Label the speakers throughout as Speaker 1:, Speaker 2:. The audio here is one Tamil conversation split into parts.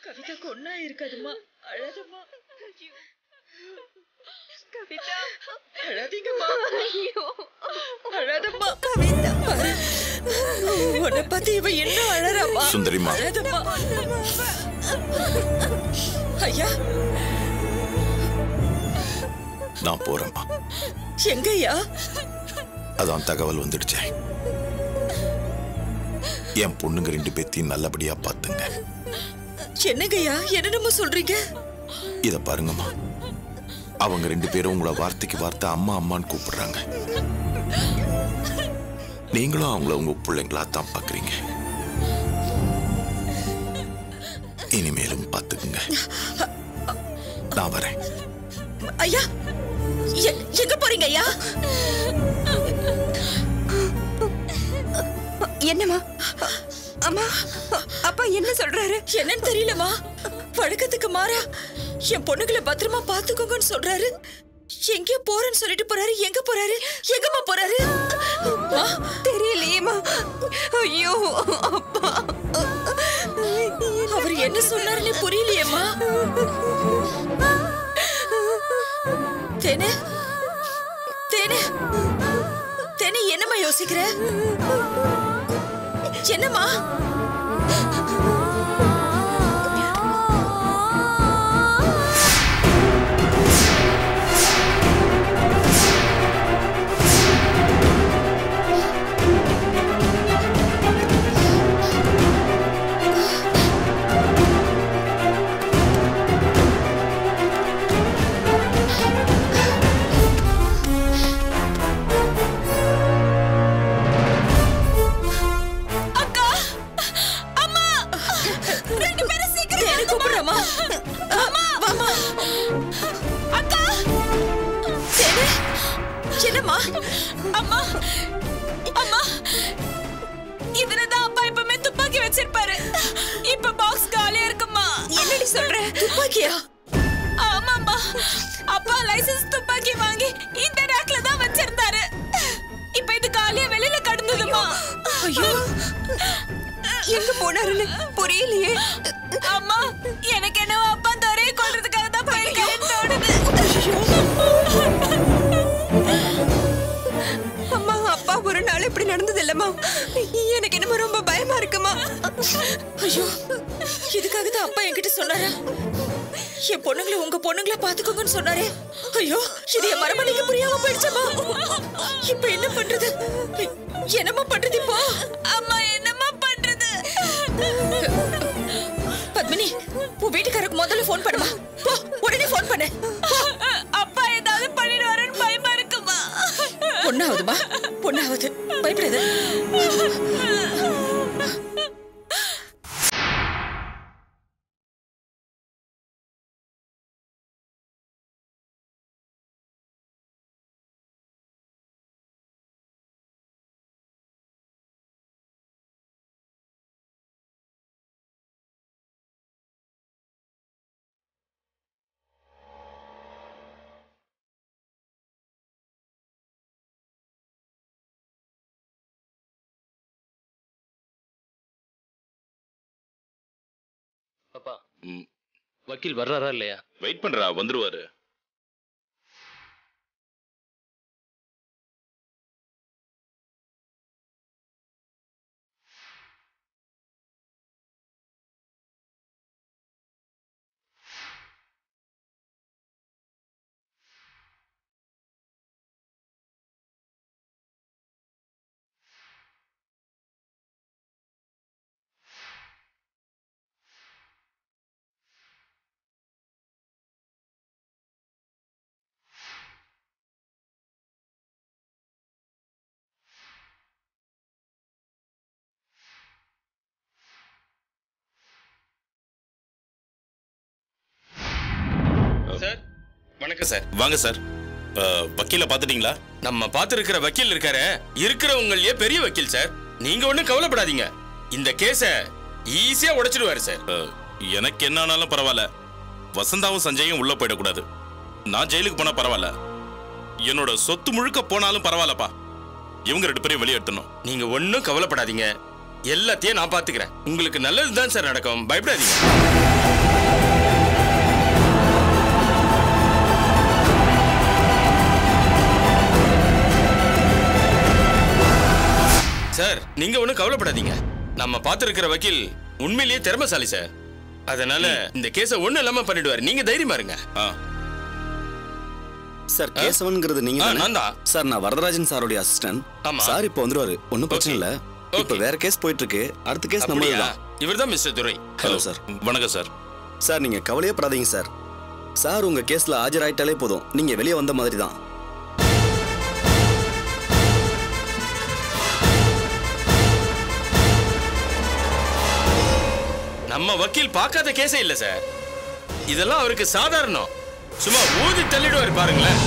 Speaker 1: கவிதாக்கு ஒன்னா இருக்காதுமா அழாதம்மா
Speaker 2: கவிதா
Speaker 1: அழாதீங்கம்மா
Speaker 2: ஐயோ
Speaker 1: அழாதம்மா கவிதா உன்னை பத்தி இவ என்ன அழறாமா
Speaker 3: சுந்தரிம்மா.
Speaker 1: அழாதம்மா ஐயா
Speaker 3: நான் போறேம்மா
Speaker 1: எங்கய்யா
Speaker 3: அதான் தகவல் வந்துடுச்சே என் பொண்ணுங்க ரெண்டு பேத்தையும் நல்லபடியா பாத்துங்க
Speaker 1: என்னங்கய்யா என்னென்னமோ சொல்றீங்க
Speaker 3: இத பாருங்கம்மா அவங்க ரெண்டு பேரும் உங்களை வார்த்தைக்கு வார்த்தை அம்மா அம்மான்னு கூப்பிடுறாங்க நீங்களும் அவங்கள உங்க பிள்ளைங்களா தான் பாக்குறீங்க இனிமேலும் பாத்துக்குங்க நான் வரேன்
Speaker 1: ஐயா எ- எங்க போறீங்க ஐயா
Speaker 2: என்னம்மா அம்மா அப்பா என்ன சொல்றாரு
Speaker 1: என்னன்னு தெரியலமா வழக்கத்துக்கு மாறா என் பொண்ணுங்களை பத்திரமா பாத்துக்கோங்கன்னு சொல்றாரு எங்கேயோ போறேன்னு சொல்லிட்டு போறாரு எங்க போறாரு எங்கம்மா போறாரு ஆ,
Speaker 2: தெரியலையேம்மா ஐயோ அப்பா
Speaker 1: அவர் என்ன சொன்னாருன்னு புரியலையேம்மா தேனே தேனே தேனே என்னம்மா யோசிக்கிற என்னம்மா அக்கா அம்மா ரெண்டு பேரும் சீக்கிரம் தேனே கூப்பிடுறமா அம்மா வாமா அக்கா தேனே என்னம்மா அம்மா அம்மா இதுலதான் அப்பா எப்பவுமே துப்பாக்கி வச்சிருப்பாரு இப்ப பாக்ஸ் காலியா இருக்குமா
Speaker 2: என்னடி சொல்ற
Speaker 1: துப்பாக்கியா
Speaker 2: ஆமாம்மா அப்பா லைசென்ஸ் துப்பாக்கி வாங்கி இந்த ரேக்ல தான் வச்சிருந்தாரு இப்ப இது காலியா வெளியில கடந்ததுமா
Speaker 1: ஐயோ
Speaker 2: எங்க போனாருன்னு புரியலையே அம்மா எனக்கு என்னவோ அப்பா துறையை கொள்றதுக்காக தான் போயிருக்கேன்னு தோணுது அம்மா அப்பா ஒரு நாள் இப்படி நடந்தது இல்லம்மா எனக்கு என்னமோ ரொம்ப பயமா இருக்குமா
Speaker 1: ஐயோ இதுக்காக தான் அப்பா என்கிட்ட சொன்னாரா என் பொண்ணுங்களை உங்க பொண்ணுங்களை பாத்துக்கோங்கன்னு சொன்னாரே ஐயோ இது என் மரமணிக்கு புரியாம போயிடுச்சம்மா இப்ப என்ன பண்றது என்னம்மா பண்றது இப்போ
Speaker 2: அம்மா என்னம்மா பண்றது
Speaker 1: பத்மினி உன் வீட்டுக்காரருக்கு முதல்ல ஃபோன் பண்ணுமா போ உடனே ஃபோன் பண்ணு
Speaker 2: அப்பா ஏதாவது பண்ணிடுவாருன்னு பயமா இருக்குமா
Speaker 1: பொண்ணாவதுமா பொண்ணாவது பயப்படாத
Speaker 4: அப்பா வக்கீல் வர்றாரா இல்லையா
Speaker 3: வெயிட் பண்றா வந்துருவாரு
Speaker 5: சார் வணக்கம் சார்
Speaker 3: வாங்க சார் வக்கீல பாத்துட்டீங்களா
Speaker 5: நம்ம பார்த்திருக்கிற வக்கீல் இருக்காரு இருக்கிறவங்களே பெரிய வக்கீல் சார் நீங்க ஒண்ணும் கவலைப்படாதீங்க இந்த கேஸ ஈஸியா உடைச்சிடுவாரு சார்
Speaker 3: அஹ், எனக்கு என்ன ஆனாலும் பரவாயில்ல வசந்தாவும் சஞ்சயும் உள்ள போயிடக்கூடாது நான் ஜெயிலுக்கு போனா பரவாயில்ல என்னோட சொத்து முழுக்க போனாலும் பரவாயில்லப்பா இவங்க ரெண்டு பேரையும் வெளியே எடுத்தணும்
Speaker 5: நீங்க ஒண்ணும் கவலைப்படாதீங்க எல்லாத்தையும் நான் பாத்துக்கிறேன் உங்களுக்கு நல்லதுதான் சார் நடக்கும் பயப்படாதீங்க சார் நீங்க ஒண்ணும் கவலைப்படாதீங்க நம்ம பார்த்திருக்கிற வக்கீல் உண்மையிலேயே திறமைசாலி சார் அதனால இந்த கேஸை ஒண்ணும் இல்லாம பண்ணிடுவாரு நீங்க தைரியமா இருங்க
Speaker 3: ஆ
Speaker 6: சார் கேசவன்ங்கிறது நீங்க
Speaker 5: ஆ,
Speaker 6: தானே?
Speaker 5: நான் தான்.
Speaker 6: சார் நான் வரதராஜன் சாரோடைய அசிஸ்டன்ட்
Speaker 5: ஆமா.
Speaker 6: சார் இப்போ வந்துருவாரு ஒன்றும் பிரச்சனை
Speaker 5: Okay.
Speaker 6: இல்ல இப்போ
Speaker 5: Okay.
Speaker 6: வேற கேஸ் போயிட்டு இருக்கு அடுத்த கேஸ் நம்ம
Speaker 5: அப்படியா
Speaker 6: தான்
Speaker 5: இவர்தான் மிஸ்டர் துரை
Speaker 6: ஹலோ சார்
Speaker 3: வணக்கம் சார்
Speaker 6: சார் நீங்க கவலையே படாதீங்க சார் சார் உங்க கேஸ்ல ஆஜராயிட்டாலே போதும் நீங்க வெளியே வந்த மாதிரி தான்
Speaker 5: நம்ம வக்கீல் பார்க்காத கேஸே இல்ல சார் இதெல்லாம் அவருக்கு சாதாரணம் சும்மா ஊதி தள்ளிடுவாரு பாருங்களேன்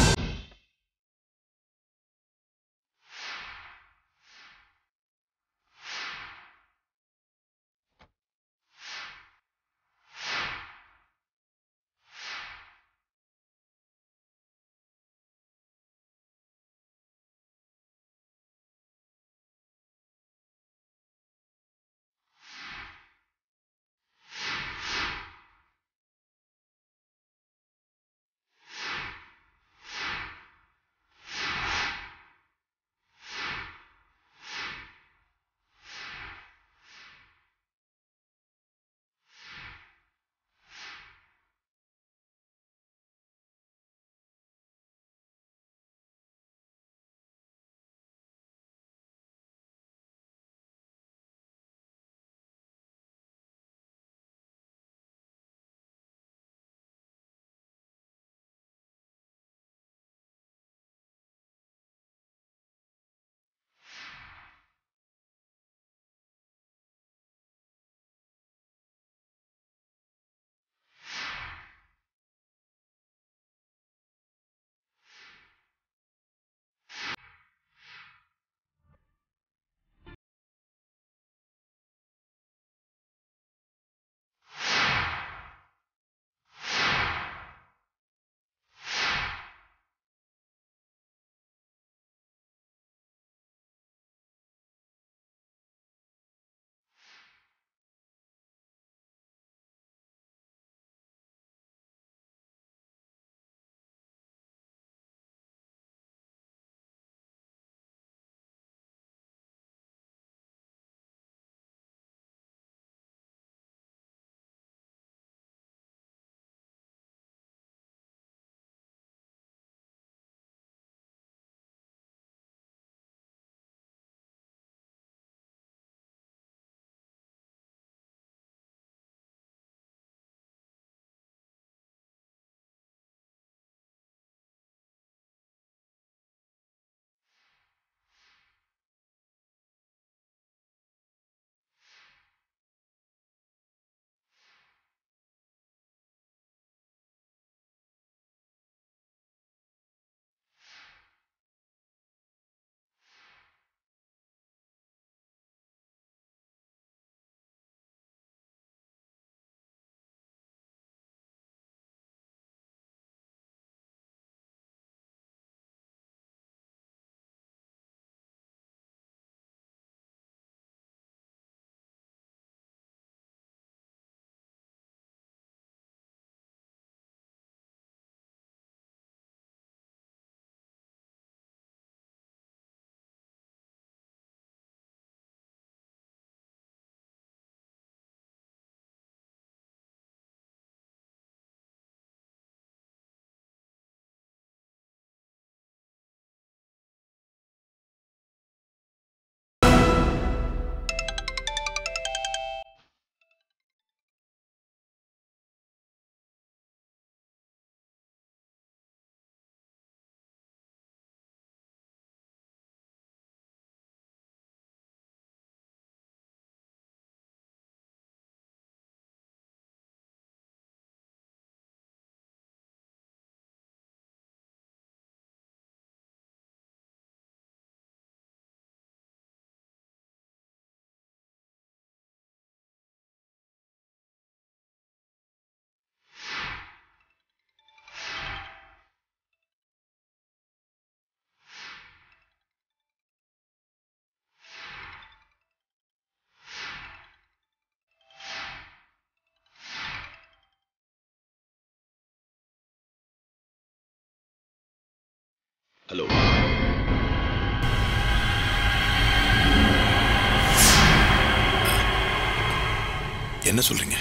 Speaker 7: என்ன சொல்றீங்க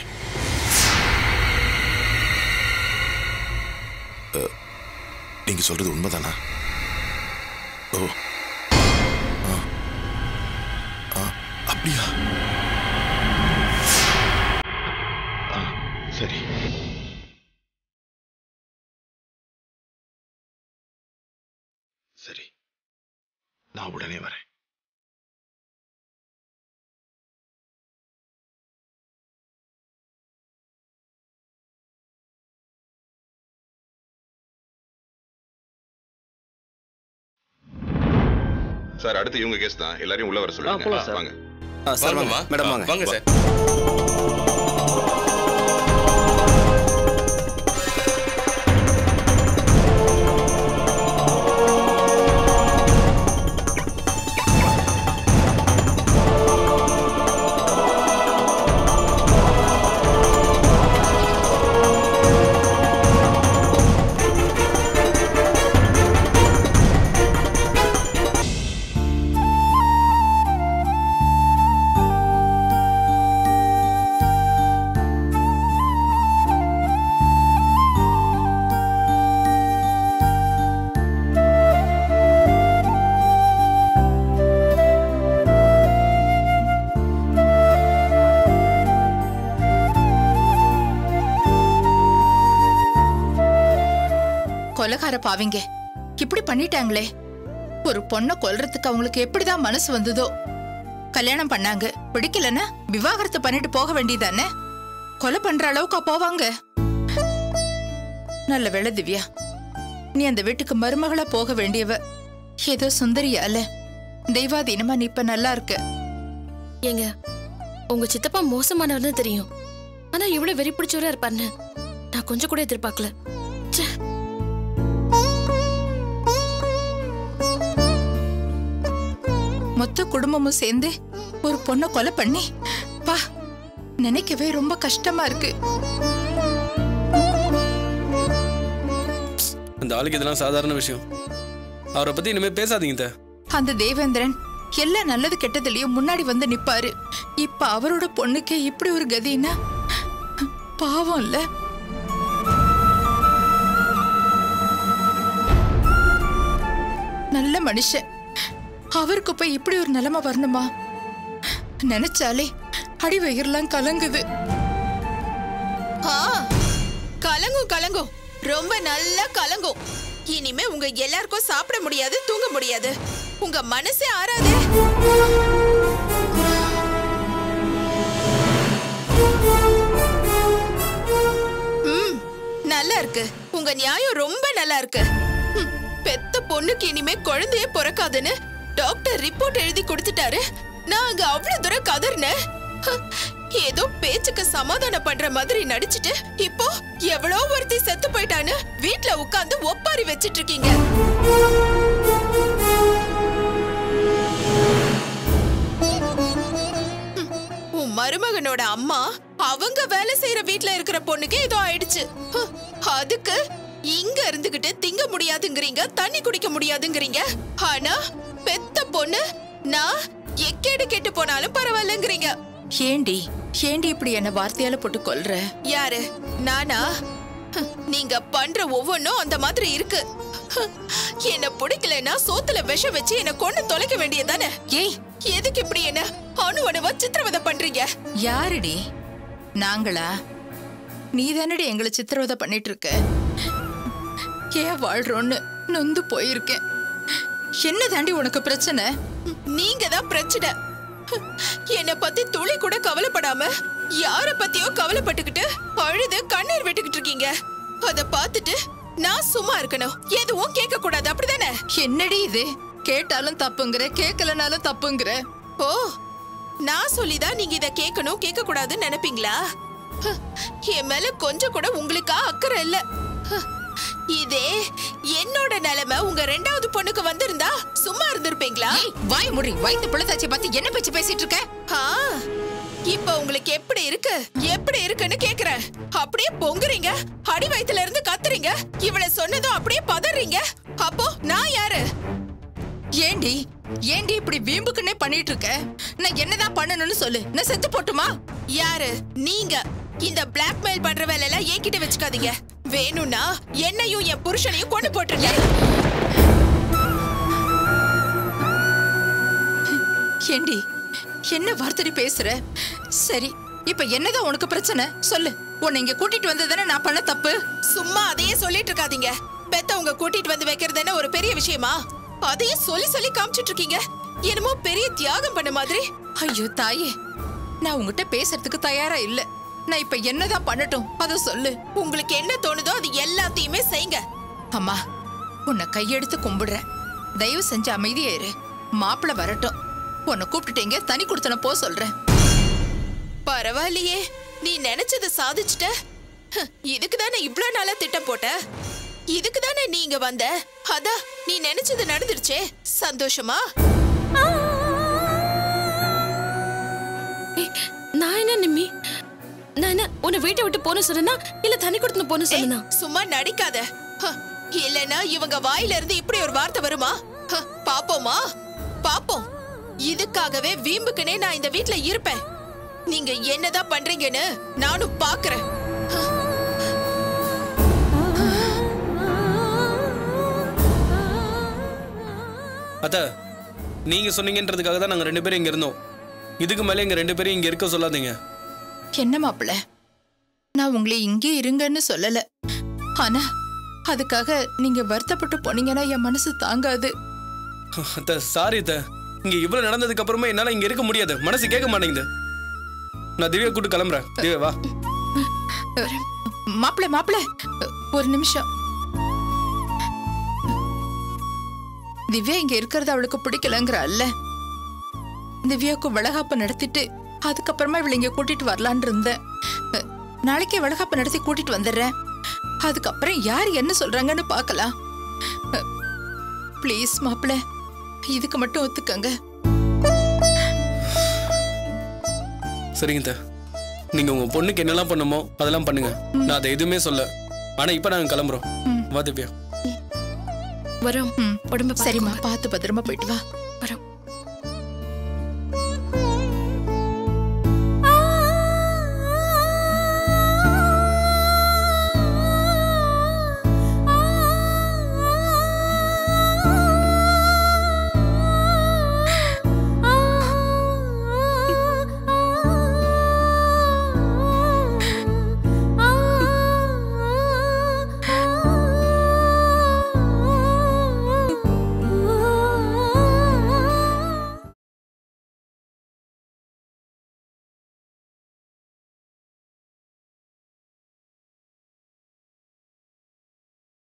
Speaker 7: அ, நீங்க சொல்றது உண்மைதானா ஓ ஆ. ஆ, அப்படியா ஆ, சரி சரி நான் உடனே வரேன்
Speaker 8: சார் அடுத்து இவங்க கேஸ் தான் எல்லாரையும் உள்ள வர சொல்லுங்க
Speaker 4: போலாம் சார்.
Speaker 8: வாங்க
Speaker 6: ஆ, சார் வாங்க
Speaker 5: வாங்கம்மா
Speaker 6: மேடம் வாங்க
Speaker 5: வாங்க சார்
Speaker 9: கொலகார பாவிங்க இப்படி பண்ணிட்டாங்களே ஒரு பொண்ணை கொல்றதுக்கு அவங்களுக்கு எப்படிதான் மனசு வந்ததோ கல்யாணம் பண்ணாங்க பிடிக்கலன்னா விவாகரத்து பண்ணிட்டு போக வேண்டியதானே கொலை பண்ற அளவுக்கா போவாங்க நல்ல வேளை திவ்யா நீ அந்த வீட்டுக்கு மருமகளா போக வேண்டியவ ஏதோ சுந்தரியால தெய்வாதீனமா நீ இப்ப நல்லா இருக்க
Speaker 2: ஏங்க உங்க சித்தப்பா மோசமானவர்னு தெரியும் ஆனா இவ்வளவு வெறி பிடிச்சவரா இருப்பாருன்னு நான் கொஞ்சம் கூட எதிர்பார்க்கல ச்சே.
Speaker 9: மொத்த குடும்பமும் சேர்ந்து ஒரு பொண்ணை கொலை பண்ணி பா நினைக்கவே ரொம்ப கஷ்டமா இருக்கு
Speaker 10: அந்த ஆளுக்கு இதெல்லாம் சாதாரண விஷயம் அவரை பத்தி இனிமே பேசாதீங்க அத்தை.
Speaker 9: அந்த தேவேந்திரன் எல்லா நல்லது கெட்டதுலயும் முன்னாடி வந்து நிப்பாரு இப்ப அவரோட பொண்ணுக்கே இப்படி ஒரு கதின்னா பாவம் இல்ல நல்ல மனுஷன் அவருக்கு போய் இப்படி ஒரு நிலைமை வரணுமா நினைச்சாலே அடி வயிறுலாம் கலங்குது
Speaker 11: ஆ கலங்கும் கலங்கும் ரொம்ப நல்லா கலங்கும் இனிமே உங்க எல்லாருக்கும் சாப்பிட முடியாது தூங்க முடியாது உங்க மனசே ஆறாதே ம் நல்லா இருக்கு உங்க நியாயம் ரொம்ப நல்லா இருக்கு ம், பெத்த பொண்ணுக்கு இனிமே குழந்தையே பிறக்காதுன்னு டாக்டர் ரிப்போர்ட் எழுதி கொடுத்துட்டாரு நான் அங்க அவ்வளவு தூரம் கதறினேன் ஹ, ஏதோ பேச்சுக்கு சமாதானம் பண்ற மாதிரி நடிச்சிட்டு இப்போ எவ்வளோ ஒருத்தி செத்து போயிட்டான்னு வீட்ல உட்கார்ந்து ஒப்பாரி வச்சிட்டு இருக்கீங்க ம், உன் மருமகனோட அம்மா அவங்க வேலை செய்யற வீட்ல இருக்கிற பொண்ணுக்கு ஏதோ ஆயிடுச்சு ஹ, அதுக்கு இங்க இருந்துகிட்டு திங்க முடியாதுங்கிறீங்க தண்ணி குடிக்க முடியாதுங்கிறீங்க ஆனா பெத்த பொண்ணு நான் எக்கேடு கெட்டு போனாலும் பரவாயில்லங்கிறீங்க
Speaker 9: ஏண்டி ஏண்டி இப்படி என்ன வார்த்தையால போட்டு கொல்ற
Speaker 11: யாரு நானா ஹ, நீங்க பண்ற ஒவ்வொன்றும் அந்த மாதிரி இருக்கு ஹ, என்ன பிடிக்கலன்னா சோத்துல விஷம் வச்சு என்ன கொண்டு தொலைக்க வேண்டியதானே
Speaker 9: ஏய்
Speaker 11: எதுக்கு இப்படி என்ன அணு அணுவா சித்திரவதை பண்றீங்க
Speaker 9: யாருடி நாங்களா நீ தானடி எங்களை சித்திரவதை பண்ணிட்டு இருக்க ஏன் வாழ்றோன்னு நொந்து போயிருக்கேன் என்ன தாண்டி உனக்கு பிரச்சனை
Speaker 11: நீங்க தான் பிரச்சனை என்ன பத்தி துளி கூட கவலைப்படாம யார பத்தியோ கவலைப்பட்டுக்கிட்டு அழுது கண்ணீர் விட்டுக்கிட்டு இருக்கீங்க அத பார்த்துட்டு நான் சும்மா இருக்கணும் எதுவும் கேட்க கூடாது அப்படிதானே
Speaker 9: என்னடி இது கேட்டாலும் தப்புங்கிற கேட்கலனாலும் தப்புங்கிற
Speaker 11: ஓ நான் சொல்லிதான் நீங்க இத கேட்கணும் கேட்க கூடாதுன்னு நினைப்பீங்களா ஹ, என் மேல கொஞ்சம் கூட உங்களுக்கா அக்கறை இல்ல ஹ, இதே என்னோட நிலைமை உங்க ரெண்டாவது பொண்ணுக்கு வந்திருந்தா சும்மா இருந்திருப்பீங்களா
Speaker 9: ஏய், வாய் முடி வயித்து பிள்ளைத்தாச்சி பார்த்து என்ன பேச்சு பேசிட்டு இருக்க
Speaker 11: ஆ, இப்ப உங்களுக்கு எப்படி இருக்கு எப்படி இருக்குன்னு கேக்குறேன் அப்படியே பொங்குறீங்க அடி வயித்துல இருந்து கத்துறீங்க இவள சொன்னதும் அப்படியே பதறீங்க அப்போ நான் யாரு
Speaker 9: ஏண்டி ஏண்டி இப்படி வீம்புக்குன்னே பண்ணிட்டு இருக்க நான் என்னதான் பண்ணணும்னு சொல்லு நான் செத்து போட்டுமா
Speaker 11: யாரு நீங்க இந்த பிளாக்மெயில் பண்ற வேலை எல்லாம் என்கிட்ட வச்சுக்காதீங்க வேணும்னா என்னையும் என் புருஷனையும் கொண்டு போட்டுருங்க
Speaker 9: ஏண்டி என்ன வார்த்தைடி பேசுற சரி இப்ப என்னதான் உனக்கு பிரச்சனை சொல்லு உன்னை இங்க கூட்டிட்டு வந்ததானே நான் பண்ண தப்பு
Speaker 11: சும்மா அதையே சொல்லிட்டு இருக்காதீங்க பெத்தவங்க கூட்டிட்டு வந்து வைக்கிறது என்ன ஒரு பெரிய விஷயமா அதையே சொல்லி சொல்லி காமிச்சிட்டு இருக்கீங்க என்னமோ பெரிய தியாகம் பண்ண மாதிரி
Speaker 9: ஐயோ தாயே நான் உங்ககிட்ட பேசுறதுக்கு தயாரா இல்ல நான் இப்ப என்னதான் பண்ணட்டும் அத சொல்லு
Speaker 11: உங்களுக்கு என்ன தோணுதோ அது எல்லாத்தையுமே செய்யுங்க
Speaker 9: அம்மா உன்னை கையெடுத்து கும்பிடுறேன் தயவு செஞ்சு அமைதியா இரு மாப்பிள வரட்டும் உன்னை கூப்பிட்டுட்டீங்க தனி கொடுத்தன போ சொல்றேன்
Speaker 11: பரவாயில்லையே நீ நினைச்சத சாதிச்சிட்ட ஹ், இதுக்கு தானே இவ்ளோ நாளா திட்டம் போட்ட இதுக்கு தானே நீங்க வந்த அதான் நீ நினைச்சது நடந்துருச்சே சந்தோஷமா
Speaker 2: ஏய், நான் என்ன நிம்மி நான் என்ன உன்னை வீட்டை விட்டு போன சொன்னா இல்ல தனி கொடுத்து போன சொன்னா
Speaker 11: சும்மா நடிக்காத ஹ, இல்லனா இவங்க வாயில இருந்து இப்படி ஒரு வார்த்தை வருமா ஹ, பாப்போமா பாப்போம் இதுக்காகவே வீம்புக்குனே நான் இந்த வீட்ல இருப்பேன் நீங்க என்னதான் பண்றீங்கன்னு நானும் பாக்குறேன்
Speaker 10: அத்த நீங்க சொன்னீங்கன்றதுக்காக தான் நாங்க ரெண்டு பேரும் இங்க இருந்தோம் இதுக்கு மேலே எங்க ரெண்டு பேரும் இங்க இருக்க சொல்லாதீங்க
Speaker 9: என்ன மாப்பிள நான் உங்களை இங்கே இருங்கன்னு சொல்லல ஆனா அதுக்காக நீங்க வருத்தப்பட்டு போனீங்கன்னா என் மனசு தாங்காது
Speaker 10: அத்த சாரி அத்த இங்க இவ்வளவு நடந்ததுக்கு அப்புறமா என்னால இங்க இருக்க முடியாது மனசு கேட்க மாட்டேங்குது நான் திவ்யா கூட்டு கிளம்புறேன் திவ்யா வா
Speaker 9: மாப்பிள மாப்பிள ஒரு நிமிஷம் திவ்யா இங்க இருக்கிறது அவளுக்கு பிடிக்கலங்கிறாள்ல திவ்யாவுக்கு வளகாப்பு நடத்திட்டு அதுக்கப்புறமா இவளை இங்க கூட்டிட்டு வரலான் இருந்தேன் அஹ், நாளைக்கே வளகாப்பு நடத்தி கூட்டிட்டு வந்துடுறேன் அதுக்கப்புறம் யார் என்ன சொல்றாங்கன்னு பார்க்கலாம் ப்ளீஸ் மாப்பிள இதுக்கு மட்டும் ஒத்துக்கங்க
Speaker 10: சரிங்க அத்த நீங்க உங்க பொண்ணுக்கு என்னெல்லாம் பண்ணுமோ அதெல்லாம் பண்ணுங்க நான் அதை எதுவுமே சொல்ல ஆனா இப்ப நாங்க கிளம்புறோம் வா திவ்யா
Speaker 2: வரோம்
Speaker 9: ம்
Speaker 2: உடம்பு
Speaker 9: சரிம்மா பார்த்து பத்திரமா போயிட்டு வா